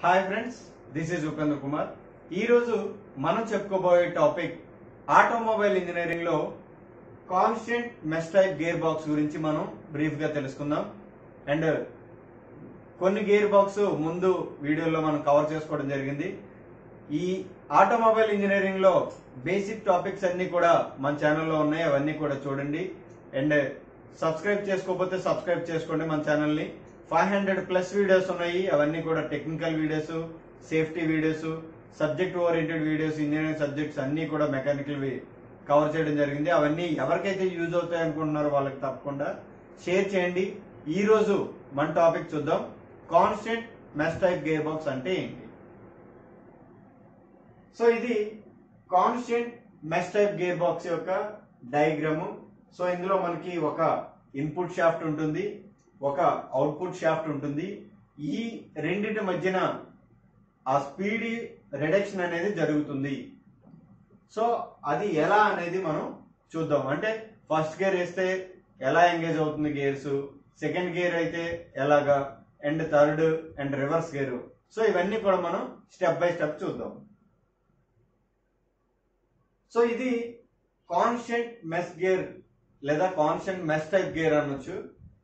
hi friends this is Upendra Kumar ఈరోజు మనం చెప్పుకోబోయే టాపిక్ ఆటోమొబైల్ ఇంజనీరింగ్ లో constant mesh type gear box గురించి మనం బ్రీఫ్ గా తెలుసుకుందాం అండ్ కొన్ని గేర్ బాక్స్ ముందు వీడియోలో మనం కవర్ చేసుకోవడం జరిగింది ఈ ఆటోమొబైల్ ఇంజనీరింగ్ లో బేసిక్ టాపిక్స్ అన్ని కూడా మన ఛానల్లో ఉన్నాయి అవన్నీ కూడా చూడండి అండ్ సబ్స్క్రైబ్ చేసుకోకపోతే సబ్స్క్రైబ్ చేసుకోండి మన ఛానల్ ని ఫైవ్ హండ్రెడ్ ప్లస్ వీడియోస్ ఉన్నాయి అవన్నీ కూడా technical videos safety videos subject oriented videos engineering subjects అన్ని కూడా మెకానికల్ కవర్ చేయడం జరిగింది అవన్నీ ఎవరికైతే యూజ్ అవుతాయి అనుకుంటున్నారో వాళ్ళకి తప్పకుండా షేర్ చేయండి ఈ రోజు మన టాపిక్ చూద్దాం constant mesh type gear box అంటే ఏంటి సో ఇది constant mesh type gear box యొక్క డయాగ్రాము సో ఇందులో మనకి ఒక ఇన్పుట్ షాఫ్ట్ ఉంటుంది ఒక అవుట్పుట్ షాఫ్ట్ ఉంటుంది ఈ రెండింటి మధ్యన ఆ స్పీడ్ రిడక్షన్ అనేది జరుగుతుంది సో అది ఎలా అనేది మనం చూద్దాం అంటే ఫస్ట్ గేర్ వేస్తే ఎలా ఎంగేజ్ అవుతుంది గేర్స్ సెకండ్ గేర్ అయితే ఎలాగా and third and reverse gear so ఇవన్నీ కూడా మనం స్టెప్ బై స్టెప్ చూద్దాం సో ఇది కాన్స్టెంట్ మెస్ గేర్ లేదా కాన్స్టెంట్ మెస్ టైప్ గేర్ అనొచ్చు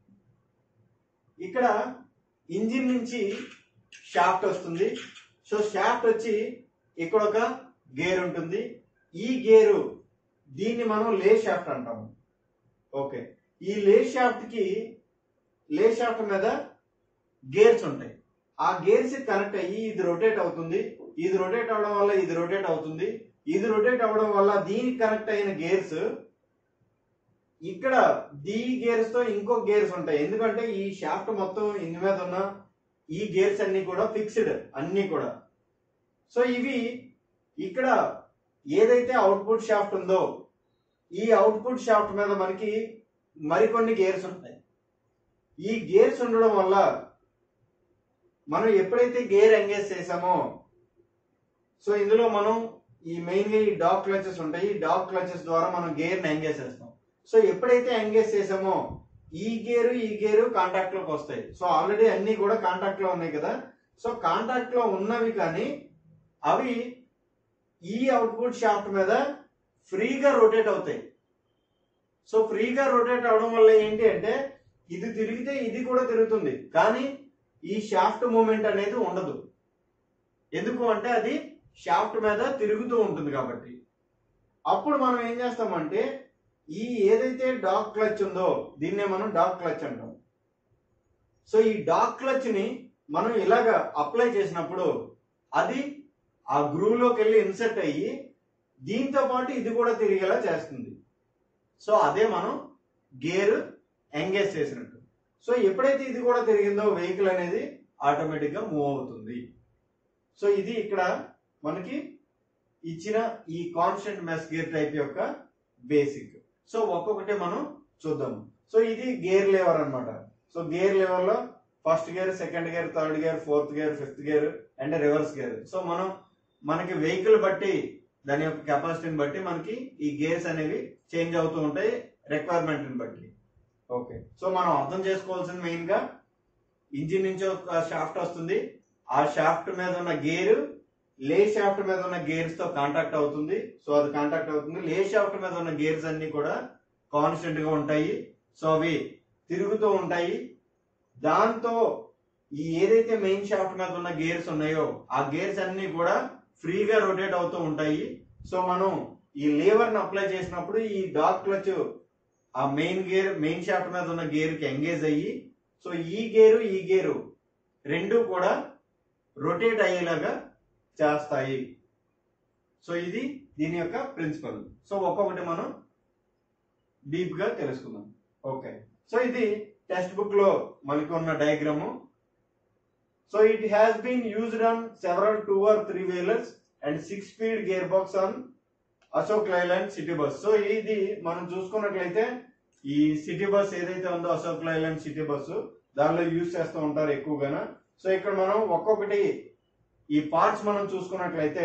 ఇక్కడ ఇంజిన్ నుంచి షాఫ్ట్ వస్తుంది సో షాఫ్ట్ వచ్చి ఇక్కడ ఒక గేర్ ఉంటుంది ఈ గేరు దీన్ని మనం లే షాఫ్ట్ అంటాము ఓకే ఈ లే షాఫ్ట్ కి లే షాఫ్ట్ మీద గేర్స్ ఉంటాయి ఆ గేర్స్ కనెక్ట్ అయ్యి ఇది రొటేట్ అవుతుంది ఇది రొటేట్ అవడం వల్ల ఇది రొటేట్ అవుతుంది ఇది రొటేట్ అవడం వల్ల దీనికి కనెక్ట్ అయిన గేర్స్ ఇక్కడ దీ గేర్స్ తో ఇంకో గేర్స్ ఉంటాయి ఎందుకంటే ఈ షాఫ్ట్ మొత్తం ఇందు మీద ఉన్న ఈ గేర్స్ అన్ని కూడా ఫిక్స్డ్ అన్ని కూడా సో ఇవి ఇక్కడ ఏదైతే అవుట్పుట్ షాఫ్ట్ ఉందో ఈ అవుట్పుట్ షాఫ్ట్ మీద మనకి మరికొన్ని గేర్స్ ఉంటాయి ఈ గేర్స్ ఉండడం వల్ల మనం ఎప్పుడైతే గేర్ ఎంగేజ్ చేసామో సో ఇందులో మనం ఈ మెయిన్గా ఈ డాక్ క్లచెస్ ఉంటాయి ఈ డాక్ క్లచెస్ ద్వారా మనం గేర్ని ఎంగేజ్ చేస్తాం సో ఎప్పుడైతే ఎంగేజ్ చేసామో ఈ గేరు ఈ గేరు కాంటాక్ట్ లోకి వస్తాయి సో ఆల్రెడీ అన్ని కూడా కాంటాక్ట్ లో ఉన్నాయి కదా సో కాంటాక్ట్ లో ఉన్నవి కానీ అవి ఈ అవుట్పుట్ షాఫ్ట్ మీద ఫ్రీగా రొటేట్ అవుతాయి సో ఫ్రీగా రొటేట్ అవడం వల్ల ఏంటి అంటే ఇది తిరిగితే ఇది కూడా తిరుగుతుంది కానీ ఈ షాఫ్ట్ మూమెంట్ అనేది ఉండదు ఎందుకు అంటే అది షాఫ్ట్ మీద తిరుగుతూ ఉంటుంది కాబట్టి అప్పుడు మనం ఏం చేస్తామంటే ఈ ఏదైతే డాక్ క్లచ్ ఉందో దీన్నే మనం డాక్ క్లచ్ అంటాం సో ఈ డాక్ క్లచ్ ని మనం ఇలాగ అప్లై చేసినప్పుడు అది ఆ గ్రూవ్ లోకి వెళ్ళి ఇన్సెట్ అయ్యి దీంతో పాటు ఇది కూడా తిరిగేలా చేస్తుంది సో అదే మనం గేర్ ఎంగేజ్ చేసినట్టు సో ఎప్పుడైతే ఇది కూడా తిరిగిందో వెహికల్ అనేది ఆటోమేటిక్ గా మూవ్ అవుతుంది సో ఇది ఇక్కడ మనకి ఇచ్చిన ఈ కాన్స్టెంట్ మెస్ గేర్ టైప్ యొక్క బేసిక్ సో ఒక్కొక్కటి మనం చూద్దాం సో ఇది గేర్ లేవర్ అన్నమాట సో గేర్ లెవెల్ లో first gear second gear third gear fourth gear fifth gear and reverse gear so మనం మనకి వెహికల్ బట్టి దాని యొక్క కెపాసిటీని బట్టి మనకి ఈ గేర్స్ అనేవి చేంజ్ అవుతూ ఉంటాయి రిక్వైర్మెంట్ బట్టి ఓకే సో మనం అర్థం చేసుకోవాల్సింది మెయిన్ గా ఇంజిన్ నుంచి ఒక షాఫ్ట్ వస్తుంది ఆ షాఫ్ట్ మీద ఉన్న గేర్ లే షాఫ్ట్ మీద ఉన్న గేర్స్ తో కాంటాక్ట్ అవుతుంది సో అది కాంటాక్ట్ అవుతుంది లే షాఫ్ట్ మీద ఉన్న గేర్స్ అన్ని కూడా కాన్స్టెంట్ గా ఉంటాయి సో అవి తిరుగుతూ ఉంటాయి దాంతో ఈ ఏదైతే మెయిన్ షాఫ్ట్ మీద ఉన్న గేర్స్ ఉన్నాయో ఆ గేర్స్ అన్ని కూడా ఫ్రీగా రొటేట్ అవుతూ ఉంటాయి సో మనం ఈ లేవర్ ని అప్లై చేసినప్పుడు ఈ డాక్ క్లచ్ ఆ మెయిన్ గేర్ మెయిన్ షాఫ్ట్ మీద ఉన్న గేర్ కి ఎంగేజ్ అయ్యి సో ఈ గేరు ఈ గేరు రెండు కూడా రొటేట్ అయ్యేలాగా చేస్తాయి సో ఇది దీని యొక్క ప్రిన్సిపల్ సో ఒక్కొక్కటి మనం డీప్ గా తెలుసుకుందాం ఓకే సో ఇది టెక్స్ట్ బుక్ లో మనకి ఉన్న డయాగ్రాము so it has been used on several two or three wheelers and six speed gear box on Ashok Leyland city bus so ఇది మనం చూసుకున్నట్లయితే ఈ సిటీ బస్ ఏదైతే ఉందో అశోక్ లైలాండ్ సిటీ బస్సు దానిలో యూజ్ చేస్తూ ఉంటారు ఎక్కువగా సో ఇక్కడ మనం ఒక్కొక్కటి ఈ పార్ట్స్ మనం చూసుకున్నట్లయితే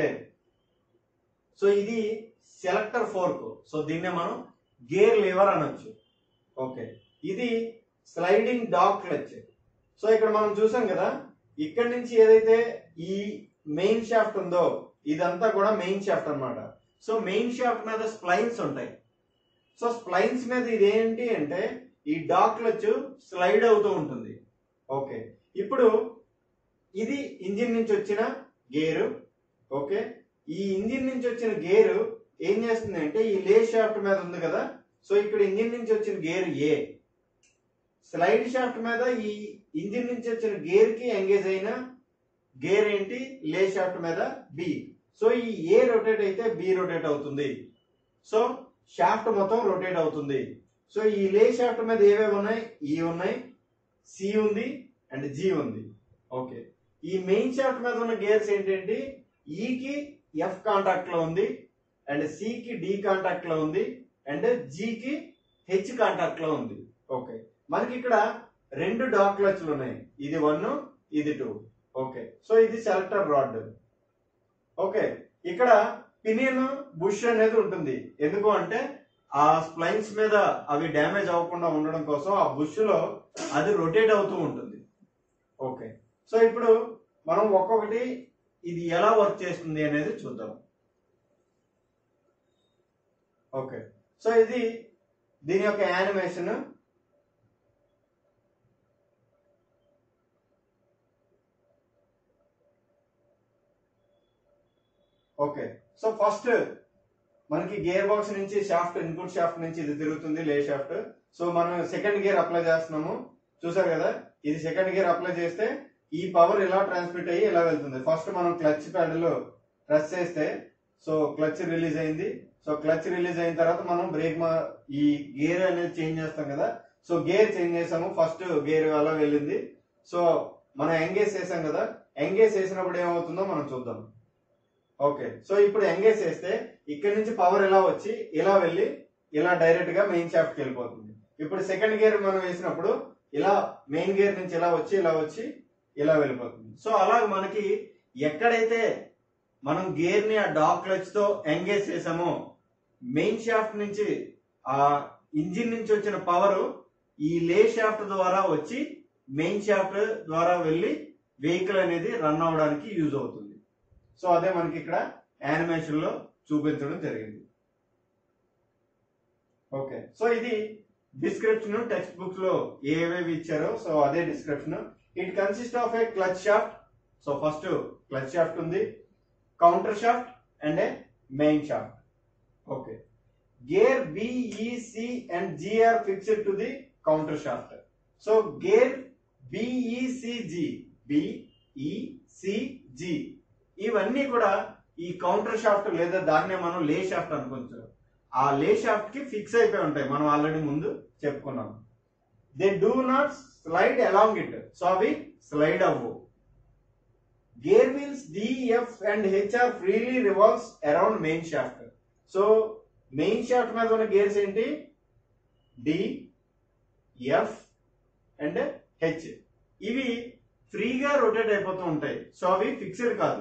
సో ఇది సెలెక్టర్ ఫోర్క్ సో దీన్నే మనం గేర్ లివర్ అనొచ్చు ఓకే ఇది స్లైడింగ్ డాక్ క్లచ్ సో ఇక్కడ మనం చూసాం కదా ఇక్కడ నుంచి ఏదైతే ఈ మెయిన్ షాఫ్ట్ ఉందో ఇదంతా కూడా మెయిన్ షాఫ్ట్ అన్నమాట సో మెయిన్ షాఫ్ట్ మీద స్ప్లైన్స్ ఉంటాయి సో స్ప్లైన్స్ మీద ఇదేంటి అంటే ఈ డాక్ క్లచ్ స్లైడ్ అవుతూ ఉంటుంది ఓకే ఇప్పుడు ఇది ఇంజిన్ నుంచి వచ్చిన గేరు ఓకే ఈ ఇంజిన్ నుంచి వచ్చిన గేరు ఏం చేస్తుంది అంటే ఈ లే షాఫ్ట్ మీద ఉంది కదా సో ఇక్కడ ఇంజిన్ నుంచి వచ్చిన గేర్ ఏ స్లైడ్ షాఫ్ట్ మీద ఈ ఇంజిన్ నుంచి వచ్చిన గేర్ కి ఎంగేజ్ అయిన గేర్ ఏంటి లే షాఫ్ట్ మీద బి సో ఈ ఏ రొటేట్ అయితే బి రొటేట్ అవుతుంది సో షాఫ్ట్ మొత్తం రొటేట్ అవుతుంది సో ఈ లే షాఫ్ట్ మీద ఏవేవి ఉన్నాయి ఈ ఉన్నాయి సి ఉంది అండ్ జి ఉంది ఓకే ఈ మెయిన్ షాఫ్ట్ మీద ఉన్న గేర్స్ ఏంటంటే ఈకి ఎఫ్ కాంటాక్ట్ లో ఉంది అండ్ సికి డి కాంటాక్ట్ లో ఉంది అండ్ జికి హెచ్ కాంటాక్ట్ లో ఉంది ఓకే మనకి ఇక్కడ రెండు డాక్ క్లచ్లు ఉన్నాయి ఇది వన్ ఇది టూ ఓకే సో ఇది సెలెక్టర్ రాడ్ ఓకే ఇక్కడ పినియన్ బుష్ అనేది ఉంటుంది ఎందుకు అంటే ఆ స్ప్లైన్స్ మీద అవి డ్యామేజ్ అవ్వకుండా ఉండడం కోసం ఆ బుష్ లో అది రొటేట్ అవుతూ ఉంటుంది ఓకే సో ఇప్పుడు మనం ఒక్కొక్కటి ఇది ఎలా వర్క్ చేస్తుంది అనేది చూద్దాం ఓకే సో ఇది దీని యొక్క యానిమేషన్ ఓకే సో ఫస్ట్ మనకి గేర్ బాక్స్ నుంచి షాఫ్ట్ ఇన్పుట్ షాఫ్ట్ నుంచి ఇది తిరుగుతుంది లే షాఫ్ట్ సో మనం సెకండ్ గేర్ అప్లై చేస్తున్నాము చూసారు కదా ఇది సెకండ్ గేర్ అప్లై చేస్తే ఈ పవర్ ఇలా ట్రాన్స్మిట్ అయ్యి ఇలా వెళ్తుంది ఫస్ట్ మనం క్లచ్ ప్యాడల్ ప్రెస్ చేస్తే సో క్లచ్ రిలీజ్ అయింది సో క్లచ్ రిలీజ్ అయిన తర్వాత మనం బ్రేక్ మా ఈ గేర్ అనేది చేంజ్ చేస్తాం కదా సో గేర్ చేంజ్ చేసాము ఫస్ట్ గేర్ అలా వెళ్ళింది సో మనం ఎంగేజ్ చేసాం కదా ఎంగేజ్ చేసినప్పుడు ఏమవుతుందో మనం చూద్దాం ఓకే సో ఇప్పుడు ఎంగేజ్ చేస్తే ఇక్కడ నుంచి పవర్ ఇలా వచ్చి ఇలా వెళ్ళి ఇలా డైరెక్ట్ గా మెయిన్ షాఫ్ట్ కి వెళ్ళిపోతుంది ఇప్పుడు సెకండ్ గేర్ మనం వేసినప్పుడు ఇలా మెయిన్ గేర్ నుంచి ఇలా వచ్చి ఇలా వచ్చి ఇలా వెళ్ళిపోతుంది సో అలా మనకి ఎక్కడైతే మనం గేర్ ని ఆ డాక్ క్లచ్ తో ఎంగేజ్ చేసామో మెయిన్ షాఫ్ట్ నుంచి ఆ ఇంజిన్ నుంచి వచ్చిన పవర్ ఈ లే షాఫ్ట్ ద్వారా వచ్చి మెయిన్ షాఫ్ట్ ద్వారా వెళ్ళి వెహికల్ అనేది రన్ అవడానికి యూజ్ అవుతుంది సో అదే మనకి ఇక్కడ యానిమేషన్ లో చూపించడం జరిగింది ఓకే సో ఇది డిస్క్రిప్షన్ టెక్స్ట్ బుక్ లో ఏవేవి ఇచ్చారో సో అదే description it consist of a clutch shaft so first clutch shaft ఉంది counter shaft and a main shaft okay gear BEC and GR fixed to the counter shaft so gear BECG BECG ఇవన్నీ కూడా ఈ counter shaft లేదా దాన్నే మనం లే shaft అనుకోవచ్చు ఆ లే షాఫ్ట్ కి ఫిక్స్ అయిపోయి ఉంటాయి మనం ఆల్రెడీ ముందు చెప్పుకున్నాం they do not slide along it so అవి స్లైడ్ అవ్వు gear wheels DF and HR freely revolves around main shaft so main shaft మీద ఉన్న గేర్స్ ఏంటి డి ఎఫ్ అండ్ హెచ్ ఇవి ఫ్రీగా రొటేట్ అయిపోతూ ఉంటాయి సో అవి ఫిక్స్డ్ కాదు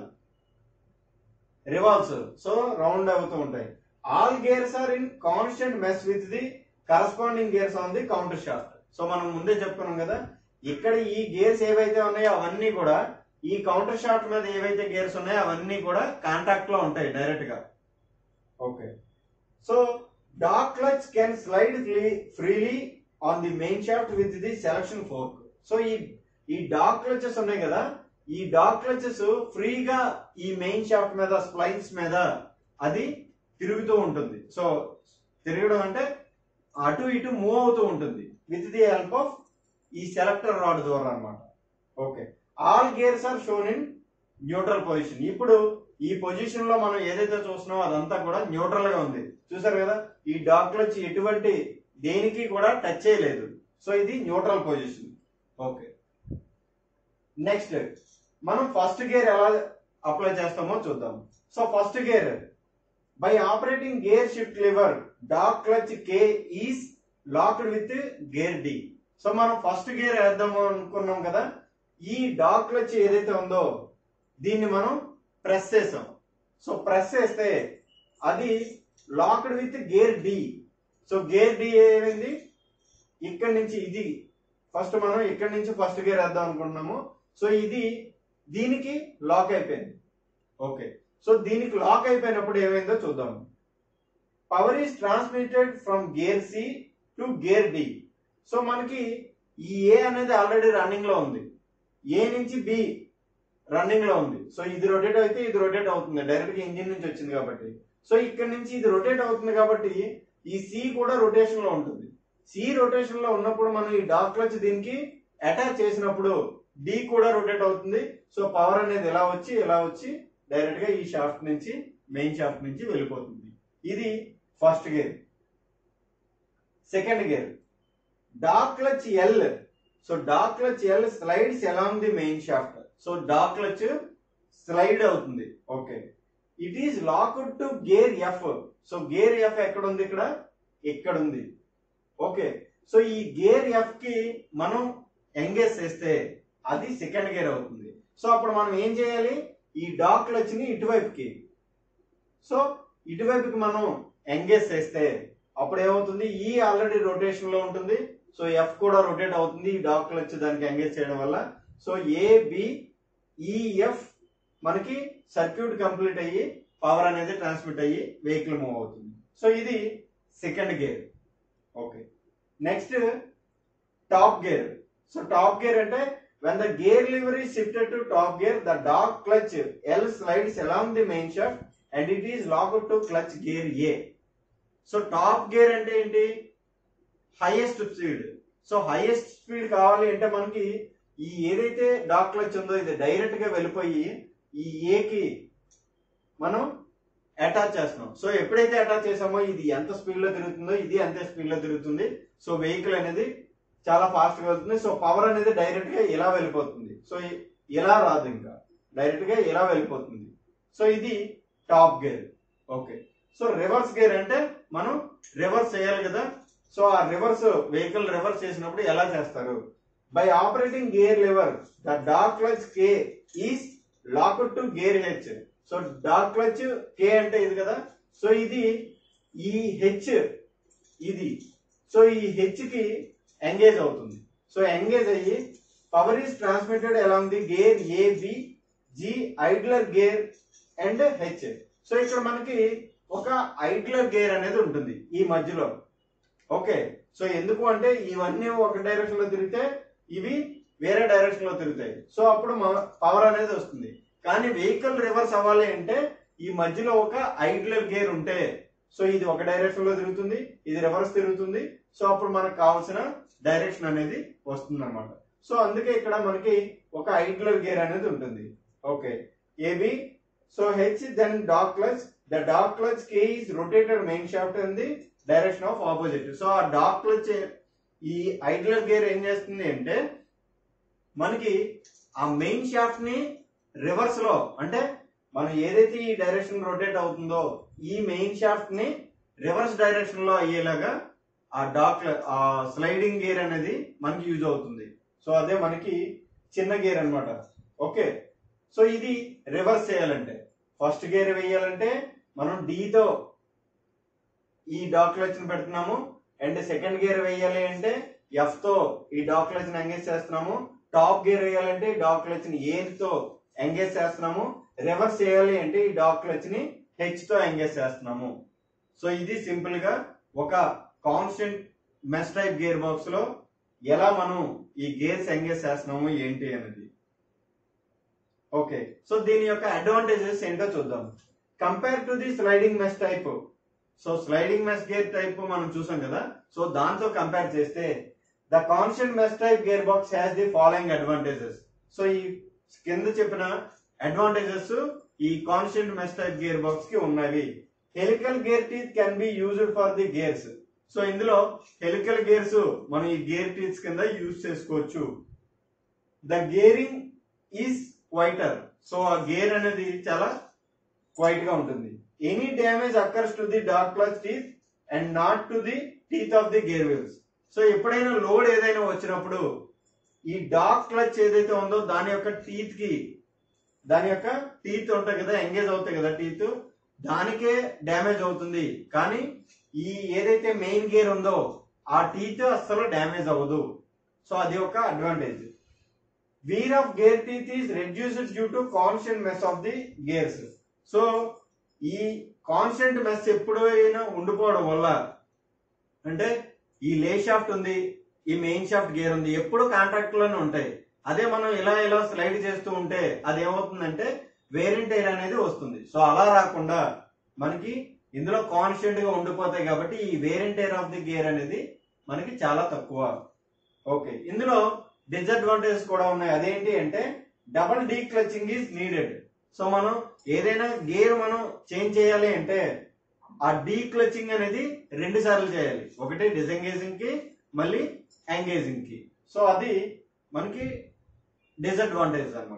రివాల్వ్స్ సో రౌండ్ అవుతూ ఉంటాయి all gears are in constant mesh with the corresponding gears on the counter shaft so మనం ముందే చెప్పుకున్నాం కదా ఇక్కడ ఈ గేర్స్ ఏవైతే ఉన్నాయో అవన్నీ కూడా ఈ కౌంటర్ షాఫ్ట్ మీద ఏవైతే గేర్స్ ఉన్నాయో అవన్నీ కూడా కాంటాక్ట్ లో ఉంటాయి డైరెక్ట్ గా okay so dog clutch can slide freely on the main shaft with the selection fork so ఈ ఈ డాక్ క్లచెస్ ఉన్నాయి కదా ఈ డాక్ క్లచెస్ ఫ్రీగా ఈ మెయిన్ షాఫ్ట్ మీద స్ప్లైన్స్ మీద అది తిరుగుతూ ఉంటుంది సో తిరగడం అంటే అటు ఇటు మూవ్ అవుతూ ఉంటుంది విత్ ది హెల్ప్ ఆఫ్ ఈ సెలెక్టర్ రాడ్ ద్వారా అన్నమాట okay all gears are shown in neutral position ఇప్పుడు ఈ పొజిషన్ లో మనం ఏదైతే చూస్తున్నామో అదంతా కూడా న్యూట్రల్ గా ఉంది చూసారు కదా ఈ డాక్ క్లచ్ ఎటువంటి దేనికి కూడా టచ్ చేయలేదు సో ఇది న్యూట్రల్ పొజిషన్ ఓకే నెక్స్ట్ మనం ఫస్ట్ గేర్ ఎలా అప్లై చేస్తామో చూద్దాం so first gear by operating gear shift lever dog clutch K is locked with gear D so మనం ఫస్ట్ గేర్ వేద్దాము అనుకున్నాం కదా ఈ డాక్ క్లచ్ ఏదైతే ఉందో దీన్ని మనం ప్రెస్ చేసాం సో ప్రెస్ చేస్తే అది locked with gear D so gear D ఏమైంది ఇక్కడ నుంచి ఇది ఫస్ట్ మనం ఇక్కడ నుంచి ఫస్ట్ గేర్ వేద్దాం అనుకుంటున్నాము సో ఇది దీనికి లాక్ అయిపోయింది ఓకే సో దీనికి లాక్ అయిపోయినప్పుడు ఏమైందో చూద్దాం power is transmitted from gear C to gear D so మనకి ఈ ఏ అనేది ఆల్రెడీ రన్నింగ్ లో ఉంది ఏ నుంచి బి రన్నింగ్ లో ఉంది సో ఇది రొటేట్ అయితే ఇది రొటేట్ అవుతుంది డైరెక్ట్ గా ఇంజిన్ నుంచి వచ్చింది కాబట్టి సో ఇక్కడ నుంచి ఇది రొటేట్ అవుతుంది కాబట్టి ఈ సి కూడా రొటేషన్ లో ఉంటుంది సి రొటేషన్ లో ఉన్నప్పుడు మనం ఈ డాక్ క్లచ్ దీనికి అటాచ్ చేసినప్పుడు డి కూడా రొటేట్ అవుతుంది సో పవర్ అనేది ఎలా వచ్చి ఎలా వచ్చి డైరెక్ట్ గా ఈ షాఫ్ట్ నుంచి మెయిన్ షాఫ్ట్ నుంచి వెళ్ళిపోతుంది ఇది first gear second gear dog clutch L so dog clutch L slides along the main shaft so dog clutch slide అవుతుంది okay it is locked to gear F so gear F ఎక్కడ ఉంది ఇక్కడ ఇక్కడ ఉంది okay so ఈ gear F కి మనం engage చేస్తే అది సెకండ్ గేర్ అవుతుంది సో అప్పుడు మనం ఏం చేయాలి ఈ డాక్ క్లచ్ ని ఇటువైపుకి సో ఇటువైపుకి మనం ఎంగేజ్ చేస్తే అప్పుడు ఏమవుతుంది ఈ ఆల్రెడీ రొటేషన్ లో ఉంటుంది సో ఎఫ్ కూడా రొటేట్ అవుతుంది ఈ డాక్ క్లచ్ దానికి ఎంగేజ్ చేయడం వల్ల సో ఏ బి ఈఎఫ్ మనకి సర్క్యూట్ కంప్లీట్ అయ్యి పవర్ అనేది ట్రాన్స్మిట్ అయ్యి వెహికల్ మూవ్ అవుతుంది సో ఇది second gear okay next top gear so top gear అంటే when the gear lever is shifted to top gear the dog clutch L slides along the main shaft and it is locked to clutch gear A so top gear అంటే ఏంటి highest speed so highest speed కావాలి అంటే మనకి ఈ ఏదైతే dock clutch ఉందో ఇది direct గా వెళ్ళిపోయి ఈ ఏకి మనం అటాచ్ చేస్తున్నాం సో ఎప్పుడైతే అటాచ్ చేసామో ఇది ఎంత స్పీడ్ లో తిరుగుతుందో ఇది అంతే స్పీడ్ లో తిరుగుతుంది సో వెహికల్ అనేది చాలా ఫాస్ట్ గా వెళ్తుంది సో పవర్ అనేది డైరెక్ట్ గా ఇలా వెళ్ళిపోతుంది సో ఇ- ఇలా రాదు ఇంకా డైరెక్ట్ గా ఇలా వెళ్ళిపోతుంది సో ఇది top gear okay so reverse gear అంటే మనం రివర్స్ చేయాలి కదా సో ఆ రివర్స్ వెహికల్ రివర్స్ చేసినప్పుడు ఎలా చేస్తారు by operating gear lever the dog clutch K is locked to gear H so dog clutch K అంటే ఇది కదా సో ఇది ఈ హెచ్ ఇది సో ఈ హెచ్ కి ఎంగేజ్ అవుతుంది సో ఎంగేజ్ అయ్యి power is transmitted along the gear A B G idler gear and H so ఇక్కడ మనకి ఒక ఐడ్లర్ గేర్ అనేది ఉంటుంది ఈ మధ్యలో ఓకే సో ఎందుకు అంటే ఇవన్నీ ఒక డైరెక్షన్ లో తిరిగితే ఇవి వేరే డైరెక్షన్ లో తిరుగుతాయి సో అప్పుడు పవర్ అనేది వస్తుంది కానీ వెహికల్ రివర్స్ అవ్వాలి అంటే ఈ మధ్యలో ఒక ఐడ్లర్ గేర్ ఉంటే సో ఇది ఒక డైరెక్షన్ లో తిరుగుతుంది ఇది రివర్స్ తిరుగుతుంది సో అప్పుడు మనకు కావాల్సిన డైరెక్షన్ అనేది వస్తుంది అనమాట సో అందుకే ఇక్కడ మనకి ఒక ఐడ్లర్ గేర్ అనేది ఉంటుంది okay AB so H then dog clutch the dog clutch K is rotated main shaft in the direction of opposite so ఆ డాక్ క్లచ్ ఈ ఐడ్లర్ గేర్ ఏం చేస్తుంది అంటే మనకి ఆ మెయిన్ షాఫ్ట్ ని రివర్స్ లో అంటే మనం ఏదైతే ఈ డైరెక్షన్ రొటేట్ అవుతుందో ఈ మెయిన్ షాఫ్ట్ ని రివర్స్ డైరెక్షన్ లో అయ్యేలాగా ఆ డాక్ ఆ స్లైడింగ్ గేర్ అనేది మనకి యూజ్ అవుతుంది సో అదే మనకి చిన్న గేర్ అన్నమాట ఓకే సో ఇది రివర్స్ చేయాలంటే ఫస్ట్ గేర్ వేయాలంటే మనం D తో ఈ డాక్ క్లచ్ ని పెడుతున్నాము అండ్ సెకండ్ గేర్ వేయాలి అంటే ఎఫ్ తో ఈ డాక్ క్లచ్ ని ఎంగేజ్ చేస్తున్నాము టాప్ గేర్ వేయాలంటే ఈ డాక్ క్లచ్ ని ఏ తో ఎంగేజ్ చేస్తున్నాము రివర్స్ చేయాలి అంటే ఈ డాక్ క్లచ్ ని హెచ్ తో ఎంగేజ్ చేస్తున్నాము సో ఇది సింపుల్ గా ఒక constant mesh type gear box లో ఎలా మనం ఈ గేర్స్ ఎంగేజ్ చేస్తున్నాము ఏంటి అనేది ఓకే సో దీని యొక్క అడ్వాంటేజెస్ ఏంటో చూద్దాం compare to the sliding mesh type so sliding mesh gear type మనం చూసాం కదా సో దాంతో కంపేర్ చేస్తే the constant mesh type gear box has the following advantages so ఈ కింద చెప్పిన అడ్వాంటేజెస్ ఈ constant mesh type gear box కి ఉన్నవి helical gear teeth can be used for the gears so ఇందులో హెలికల్ గేర్స్ మనం ఈ గేర్ టీత్స్ కింద యూజ్ చేసుకోవచ్చు the gearing is quieter so ఆ గేర్ అనేది చాలా క్వైట్ గా ఉంటుంది any damage occurs to the dog clutch teeth and not to the teeth of the gear wheels so ఎప్పుడైనా లోడ్ ఏదైనా వచ్చినప్పుడు ఈ డాక్ క్లచ్ ఏదైతే ఉందో దాని యొక్క టీత్ కి దాని యొక్క టీత్ ఉంటాయి కదా ఎంగేజ్ అవుతాయి కదా టీత్ దానికే డ్యామేజ్ అవుతుంది కానీ ఈ ఏదైతే మెయిన్ గేర్ ఉందో ఆ టీత్ అస్సలు డ్యామేజ్ అవ్వదు సో అది ఒక advantage wear of gear teeth is reduced due to constant mesh of the gears so ఈ కాన్స్టెంట్ మెస్ ఎప్పుడైనా ఉండిపోవడం వల్ల అంటే ఈ లే షాఫ్ట్ ఉంది ఈ మెయిన్ షాఫ్ట్ గేర్ ఉంది ఎప్పుడు కాంట్రాక్ట్ లోనే ఉంటాయి అదే మనం ఇలా ఇలా స్లైడ్ చేస్తూ ఉంటే అది ఏమవుతుందంటే వేరియంట్ ఎయిర్ అనేది వస్తుంది సో అలా రాకుండా మనకి ఇందులో కాన్స్టెంట్ గా ఉండిపోతాయి కాబట్టి ఈ wear and tear of the gear అనేది మనకి చాలా తక్కువ ఓకే ఇందులో డిసడ్వాంటేజెస్ కూడా ఉన్నాయి అదేంటి అంటే double declutching is needed so మనం ఏదైనా గేర్ మనం చేంజ్ చేయాలి అంటే ఆ డీ క్లచింగ్ అనేది రెండు సార్లు చేయాలి ఒకటి డిసెంగేజింగ్ కి మళ్ళీ ఎంగేజింగ్ కి సో అది మనకి డిసడ్వాంటేజ్ అన్నమాట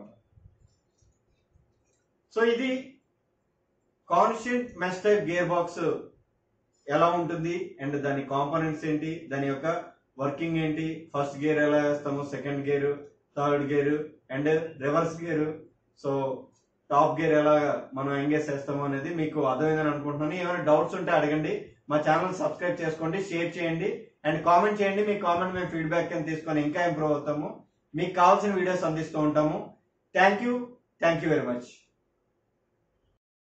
సో ఇది constant mesh type gear box ఎలా ఉంటుంది అండ్ దాని కాంపోనెంట్స్ ఏంటి దాని యొక్క వర్కింగ్ ఏంటి ఫస్ట్ గేర్ ఎలా వేస్తాము second gear third gear and reverse gear so top gear ఎలా మనం ఎంగేజ్ చేస్తాము అనేది మీకు అర్థమైందని అనుకుంటున్నాను ఏమైనా డౌట్స్ ఉంటే అడగండి మా ఛానల్ సబ్స్క్రైబ్ చేసుకోండి షేర్ చేయండి అండ్ కామెంట్ చేయండి మీ కామెంట్ మేము ఫీడ్బ్యాక్ కింద తీసుకొని ఇంకా ఇంప్రూవ్ అవుతాము మీకు కావాల్సిన వీడియోస్ అందిస్తూ ఉంటాము thank you thank you very much